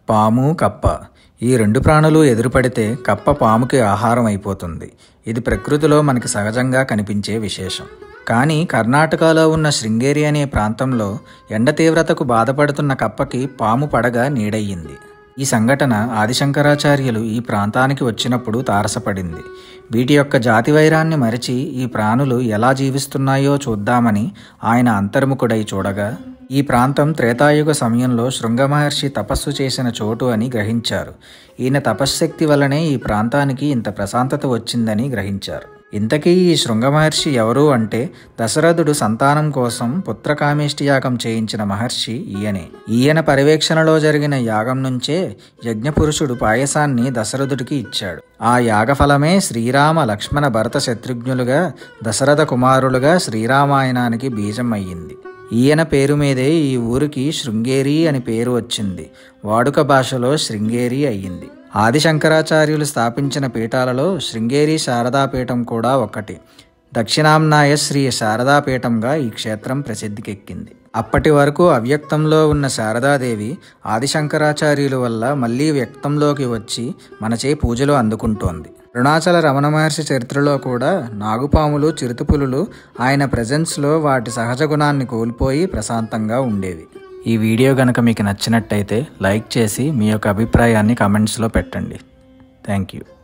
పాము కప్ప ఈ రెండు ప్రాణులు ఎదురుపడితే కప్ప పాముకి ఆహారం అయిపోతుంది ఇది ప్రకృతిలో మనకి సహజంగా కనిపించే విశేషం కానీ కర్ణాటకలో ఉన్న శృంగేరి అనే ప్రాంతంలో ఎండ తీవ్రతకు బాధపడుతున్న కప్పకి పాము పడగ నీడయ్యింది ఈ సంఘటన ఆదిశంకరాచార్యులు ఈ ప్రాంతానికి వచ్చినప్పుడు తారసపడింది వీటి యొక్క జాతి వైరాన్ని మరిచి ఈ ప్రాణులు ఎలా జీవిస్తున్నాయో చూద్దామని ఆయన అంతర్ముఖుడై చూడగా ఈ ప్రాంతం త్రేతాయుగ సమయంలో శృంగమహర్షి తపస్సు చేసిన చోటు అని గ్రహించారు ఈయన తపశ్శక్తి వల్లనే ఈ ప్రాంతానికి ఇంత ప్రశాంతత వచ్చిందని గ్రహించారు ఇంతకీ ఈ శృంగమహర్షి ఎవరు అంటే దశరథుడు సంతానం కోసం పుత్రకామేష్టి యాగం చేయించిన మహర్షి ఈయనే ఈయన పర్యవేక్షణలో జరిగిన యాగం నుంచే యజ్ఞపురుషుడు పాయసాన్ని దశరథుడికి ఇచ్చాడు ఆ యాగఫలమే శ్రీరామ లక్ష్మణ భరత శత్రుఘ్నులుగా దశరథ కుమారులుగా శ్రీరామాయణానికి బీజం అయ్యింది ఈయన పేరు మీదే ఈ ఊరికి శృంగేరి అని పేరు వచ్చింది వాడుక భాషలో శృంగేరి అయ్యింది ఆదిశంకరాచార్యులు స్థాపించిన పీఠాలలో శృంగేరి శారదాపీఠం కూడా ఒకటి దక్షిణాంనాయ శ్రీ శారదాపీఠంగా ఈ క్షేత్రం ప్రసిద్ధికెక్కింది అప్పటి వరకు అవ్యక్తంలో ఉన్న శారదాదేవి ఆదిశంకరాచార్యుల వల్ల మళ్ళీ వ్యక్తంలోకి వచ్చి మనచే పూజలు అందుకుంటోంది అరుణాచల రమణ మహర్షి చరిత్రలో కూడా నాగుపాములు చిరుతపులులు ఆయన ప్రజెన్స్లో వాటి సహజ గుణాన్ని కోల్పోయి ప్రశాంతంగా ఉండేవి ఈ వీడియో కనుక మీకు నచ్చినట్టయితే లైక్ చేసి మీ యొక్క అభిప్రాయాన్ని కామెంట్స్లో పెట్టండి థ్యాంక్ యూ